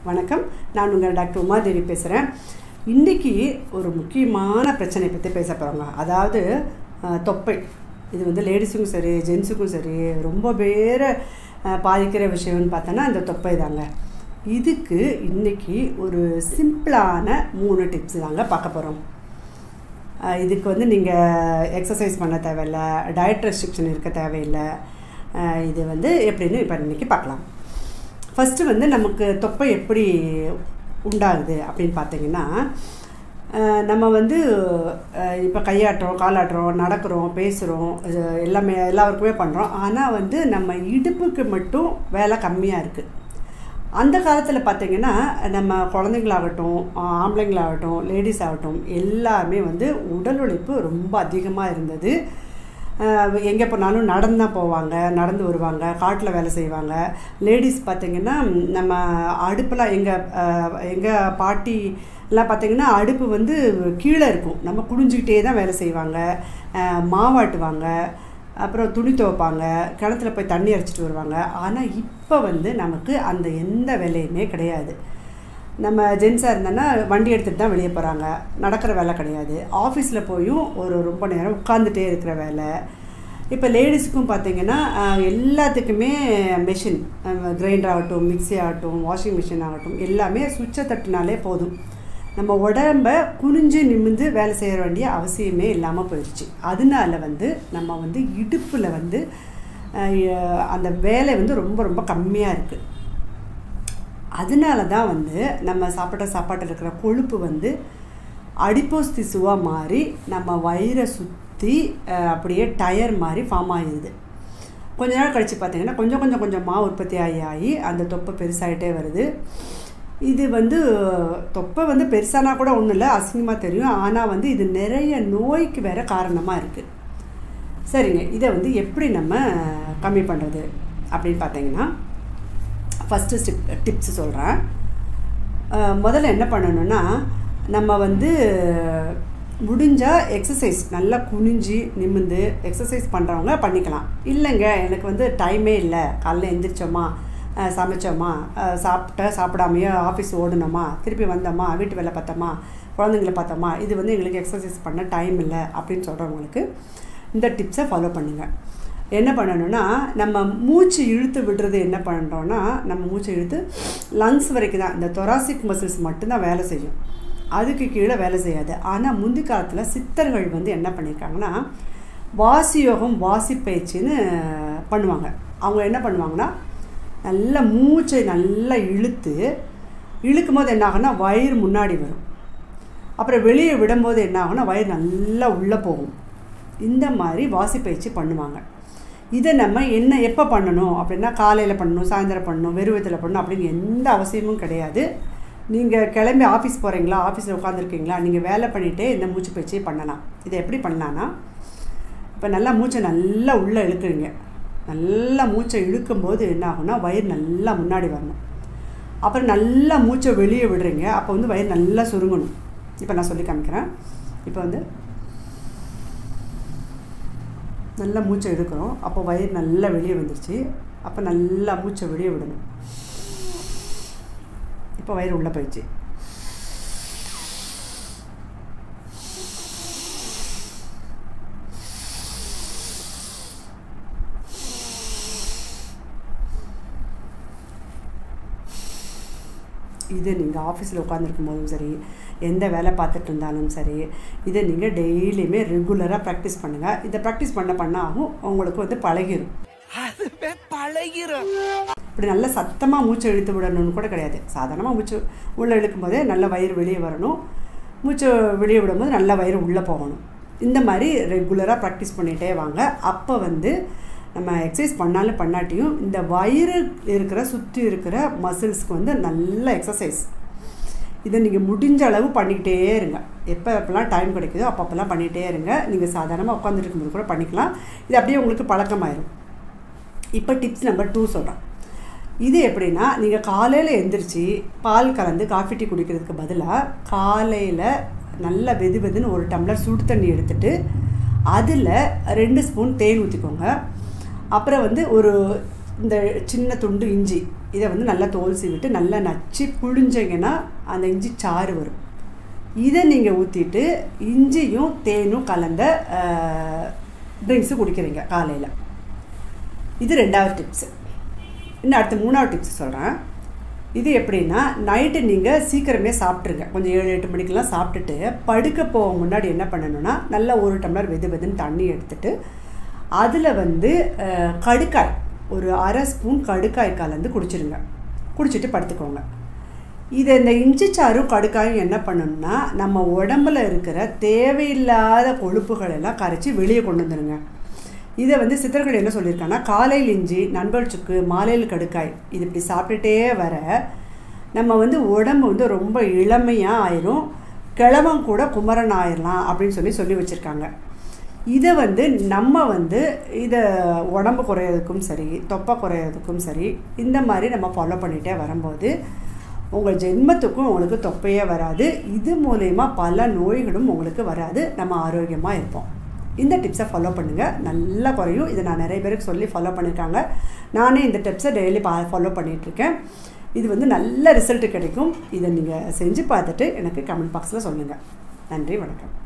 வணக்கம் நான் உங்கள் டாக்டர் உமாதேவி பேசுகிறேன் இன்றைக்கி ஒரு முக்கியமான பிரச்சனை பற்றி பேச போகிறோங்க அதாவது அஹ், தொப்பை இது வந்து லேடிஸுக்கும் சரி ஜென்ஸுக்கும் சரி ரொம்ப பேரை அஹ், பாதிக்கிற விஷயம்னு பார்த்தோன்னா இந்த தொப்பை தாங்க இதுக்கு இன்றைக்கி ஒரு சிம்பிளான மூணு டிப்ஸ் தாங்க பார்க்க போகிறோம் அஹ் இதுக்கு வந்து நீங்கள் எக்ஸசைஸ் பண்ண தேவையில்ல டயட் ரெஸ்ட்ரிக்ஷன் இருக்க தேவையில்லை அஹ் இது வந்து எப்படின்னு இப்போ இன்றைக்கி பார்க்கலாம் ஃபஸ்ட்டு வந்து நமக்கு தொப்பை எப்படி உண்டாகுது அப்படின்னு பார்த்தீங்கன்னா அஹ் நம்ம வந்து இப்போ கையாட்டுறோம் காலாட்டுறோம் நடக்கிறோம் பேசுகிறோம் இது எல்லாமே எல்லாருக்குமே பண்ணுறோம் ஆனால் வந்து நம்ம இடுப்புக்கு மட்டும் வேலை கம்மியாக இருக்குது அந்த காலத்தில் பார்த்தீங்கன்னா நம்ம குழந்தைங்களாகட்டும் ஆ- ஆம்பளைங்களாகட்டும் லேடிஸ் ஆகட்டும் எல்லாமே வந்து உடல் உழைப்பு ரொம்ப அதிகமாக இருந்தது எங்கே போனாலும் நடந்து தான் போவாங்க நடந்து வருவாங்க காட்டில் வேலை செய்வாங்க லேடிஸ் பார்த்திங்கன்னா நம்ம அடுப்பெலாம் எங்கள் எங்கள் பாட்டி எல்லாம் பார்த்திங்கன்னா அடுப்பு வந்து கீழே இருக்கும் நம்ம குனிஞ்சிக்கிட்டே தான் வேலை செய்வாங்க அஹ் மாவாட்டுவாங்க அப்புறம் துணி துவைப்பாங்க கிணத்துல போய் தண்ணி அரைச்சிட்டு வருவாங்க ஆனால் இப்போ வந்து நமக்கு அந்த எந்த வேலையுமே கிடையாது நம்ம ஜென்ஸாக இருந்தோன்னா வண்டி எடுத்துகிட்டு தான் வெளியே போகிறாங்க நடக்கிற வேலை கிடையாது ஆஃபீஸில் போயும் ஒரு ரொம்ப நேரம் உட்காந்துட்டே இருக்கிற வேலை இப்போ லேடிஸுக்கும் பார்த்தீங்கன்னா ஆஹ், எல்லாத்துக்குமே மெஷின் கிரைண்டர் ஆகட்டும் மிக்ஸி ஆகட்டும் வாஷிங் மிஷின் ஆகட்டும் எல்லாமே சுவிட்சை தட்டினாலே போதும் நம்ம உடம்ப குனிஞ்சு நிமிந்து வேலை செய்ய வேண்டிய அவசியமே இல்லாமல் போயிடுச்சு அதனால வந்து நம்ம வந்து இடுப்பில் வந்து ஆஹ், அந்த வேலை வந்து ரொம்ப ரொம்ப கம்மியாக இருக்குது அதனால தான் வந்து நம்ம சாப்பிட்ட சாப்பாட்டில் இருக்கிற கொழுப்பு வந்து அடிப்போஸ் திசுவாக மாறி நம்ம வயிறை சுற்றி அப்படியே டயர் மாதிரி ஃபார்ம் ஆகிடுது கொஞ்ச நாள் கழித்து பார்த்தீங்கன்னா கொஞ்சம் கொஞ்சம் கொஞ்சமாக உற்பத்தி ஆகி ஆகி அந்த தொப்பை பெருசாகிட்டே வருது இது வந்து தொப்பை வந்து பெருசானா கூட ஒன்றும் இல்லை அசிங்கமாக தெரியும் ஆனால் வந்து இது நிறைய நோய்க்கு வேற காரணமாக இருக்குது சரிங்க இதை வந்து எப்படி நம்ம கம்மி பண்ணுறது அப்படின்னு பார்த்தீங்கன்னா ஃபஸ்ட்டு ஸ்டிப் டிப்ஸ் சொல்கிறேன் முதல்ல என்ன பண்ணணும்னா நம்ம வந்து முடிஞ்சால் எக்ஸசைஸ் நல்லா குனிஞ்சு நிமிந்து எக்ஸசைஸ் பண்ணுறவங்க பண்ணிக்கலாம் இல்லைங்க எனக்கு வந்து டைமே இல்லை காலைல எந்திரிச்சோமா அஹ், சமைச்சோமா அஹ், சாப்பிட்ட சாப்பிடாமையே ஆஃபீஸ் ஓடணுமா திருப்பி வந்தோமா வீட்டு வேலை பார்த்தோமா குழந்தைங்கள பார்த்தோமா இது வந்து எங்களுக்கு எக்ஸசைஸ் பண்ண டைம் இல்லை அப்படின்னு சொல்கிறவங்களுக்கு இந்த டிப்ஸை ஃபாலோ பண்ணுங்கள் என்ன பண்ணணும்னா நம்ம மூச்சு இழுத்து விடுறது என்ன பண்ணுறோன்னா நம்ம மூச்சு இழுத்து லங்ஸ் வரைக்கும் தான் இந்த தொராசிக் மசில்ஸ் மட்டும்தான் வேலை செய்யும் அதுக்கு கீழே வேலை செய்யாது ஆனால் முந்தி காலத்தில் சித்தர்கள் வந்து என்ன பண்ணியிருக்காங்கன்னா வாசி யோகம் வாசி பயிற்சின்னு பண்ணுவாங்க அவங்க என்ன பண்ணுவாங்கன்னா நல்லா மூச்சை நல்லா இழுத்து இழுக்கும் போது என்ன ஆகும்னா வயிறு முன்னாடி வரும் அப்புறம் வெளியே விடும்போது என்ன ஆகும்னா வயிறு நல்லா உள்ளே போகும் இந்த மாதிரி வாசி பயிற்சி பண்ணுவாங்க இதை நம்ம என்ன எப்போ பண்ணணும் அப்படின்னா காலையில் பண்ணணும் சாயந்தரம் பண்ணணும் வெறுவத்தில் பண்ணணும் அப்படின்னு எந்த அவசியமும் கிடையாது நீங்கள் கிளம்பி ஆஃபீஸ் போகிறீங்களா ஆஃபீஸில் உட்காந்துருக்கீங்களா நீங்கள் வேலை பண்ணிகிட்டே இந்த மூச்சு பயிற்சியை பண்ணலாம் இதை எப்படி பண்ணலான்னா இப்போ நல்லா மூச்சை நல்லா உள்ளே இழுக்குறீங்க நல்லா மூச்சை இழுக்கும்போது என்ன ஆகும்னா வயிறு நல்லா முன்னாடி வரணும் அப்புறம் நல்லா மூச்சை வெளியே விடுறீங்க அப்போ வந்து வயிறு நல்லா சுருங்கணும் இப்போ நான் சொல்லி காமிக்கிறேன் இப்போ வந்து நல்லா மூச்சை எடுக்கிறோம் அப்போ வயிறு நல்லா வெளியே வந்துருச்சு அப்போ நல்லா மூச்சை வெளியே விடணும் இப்போ வயிறு உள்ளே போயிடுச்சு இது நீங்கள் ஆஃபீஸில் உட்காந்துருக்கும் போதும் சரி எந்த வேலை பார்த்துட்டு இருந்தாலும் சரி இதை நீங்கள் டெய்லியுமே ரெகுலராக ப்ராக்டிஸ் பண்ணுங்கள் இதை ப்ராக்டிஸ் பண்ண பண்ண ஆகும் உங்களுக்கு வந்து பழகிடும் அதுவே பழகிரும் இப்படி நல்ல சத்தமாக மூச்சை இழுத்து விடணும்னு கூட கிடையாது சாதாரணமாக மூச்சு உள்ளே இழுக்கும் போதே நல்ல வயிறு வெளியே வரணும் மூச்சு வெளியே விடும்போது நல்ல வயிறு உள்ளே போகணும் இந்த மாதிரி ரெகுலராக ப்ராக்டிஸ் பண்ணிகிட்டே வாங்க அப்போ வந்து நம்ம எக்ஸசைஸ் பண்ணாலும் பண்ணாட்டியும் இந்த வயிறு இருக்கிற சுற்றி இருக்கிற மசில்ஸ்க்கு வந்து நல்ல எக்ஸசைஸ் இதை நீங்கள் முடிஞ்ச அளவு பண்ணிக்கிட்டே இருங்க எப்போ எப்போல்லாம் டைம் கிடைக்குதோ அப்பப்போல்லாம் பண்ணிகிட்டே இருங்க நீங்கள் சாதாரணமாக உட்காந்துட்டு இருக்கும்போது கூட பண்ணிக்கலாம் இது அப்படியே உங்களுக்கு பழக்கமாயிரும் இப்போ டிப்ஸ் நம்பர் டூ சொல்கிறேன் இது எப்படின்னா நீங்கள் காலையில் எந்திரிச்சு பால் கலந்து காஃபி டீ குடிக்கிறதுக்கு பதிலாக காலையில் நல்ல வெது வெதுன்னு ஒரு டம்ளர் சுடு தண்ணி எடுத்துட்டு அதில் ரெண்டு ஸ்பூன் தேன் ஊற்றிக்கோங்க அப்புறம் வந்து ஒரு இந்த சின்ன துண்டு இஞ்சி இதை வந்து நல்லா தோல் சீவிட்டு நல்லா நச்சு புழிஞ்சிங்கன்னா அந்த இஞ்சி சாறு வரும் இதை நீங்கள் ஊற்றிட்டு இஞ்சியும் தேனும் கலந்த ட்ரிங்க்ஸு குடிக்கிறீங்க காலையில் இது ரெண்டாவது டிப்ஸு இன்னும் அடுத்து மூணாவது டிப்ஸ் சொல்கிறேன் இது எப்படின்னா நைட்டு நீங்கள் சீக்கிரமே சாப்பிட்ருங்க கொஞ்சம் ஏழு எட்டு மணிக்கெல்லாம் சாப்பிட்டுட்டு படுக்க போக முன்னாடி என்ன பண்ணணும்னா நல்லா ஒரு டம்ளர் வெது வெதுன்னு தண்ணி எடுத்துட்டு அதில் வந்து அஹ், கடுக்காய் ஒரு அரை ஸ்பூன் கடுக்காய் கலந்து குடிச்சிருங்க குடிச்சிட்டு படுத்துக்கோங்க இது இந்த இஞ்சி சாறும் கடுக்காயும் என்ன பண்ணணும்னா நம்ம உடம்புல இருக்கிற தேவையில்லாத கொழுப்புகள் எல்லாம் கரைச்சி வெளியே கொண்டு வந்துடுங்க இதை வந்து சித்தர்கள் என்ன சொல்லியிருக்காங்கன்னா காலையில் இஞ்சி நண்பர் சுக்கு மாலையில் கடுக்காய் இது இப்படி சாப்பிட்டுட்டே வர நம்ம வந்து உடம்பு வந்து ரொம்ப இளமையாக ஆயிரும் கிழவன் கூட குமரன் ஆயிடலாம் அப்படின்னு சொல்லி சொல்லி வச்சுருக்காங்க இதை வந்து நம்ம வந்து இதை உடம்பு குறையிறதுக்கும் சரி தொப்பை குறையிறதுக்கும் சரி இந்த மாதிரி நம்ம ஃபாலோ பண்ணிகிட்டே வரும்போது உங்கள் ஜென்மத்துக்கும் உங்களுக்கு தொப்பையே வராது இது மூலயமா பல நோய்களும் உங்களுக்கு வராது நம்ம ஆரோக்கியமாக இருப்போம் இந்த டிப்ஸை ஃபாலோ பண்ணுங்கள் நல்லா குறையும் இதை நான் நிறைய பேருக்கு சொல்லி ஃபாலோ பண்ணியிருக்காங்க நானே இந்த டிப்ஸை டெய்லி பா ஃபாலோ பண்ணிகிட்ருக்கேன் இது வந்து நல்ல ரிசல்ட் கிடைக்கும் இதை நீங்கள் செஞ்சு பார்த்துட்டு எனக்கு கமெண்ட் பாக்ஸில் சொல்லுங்கள் நன்றி வணக்கம்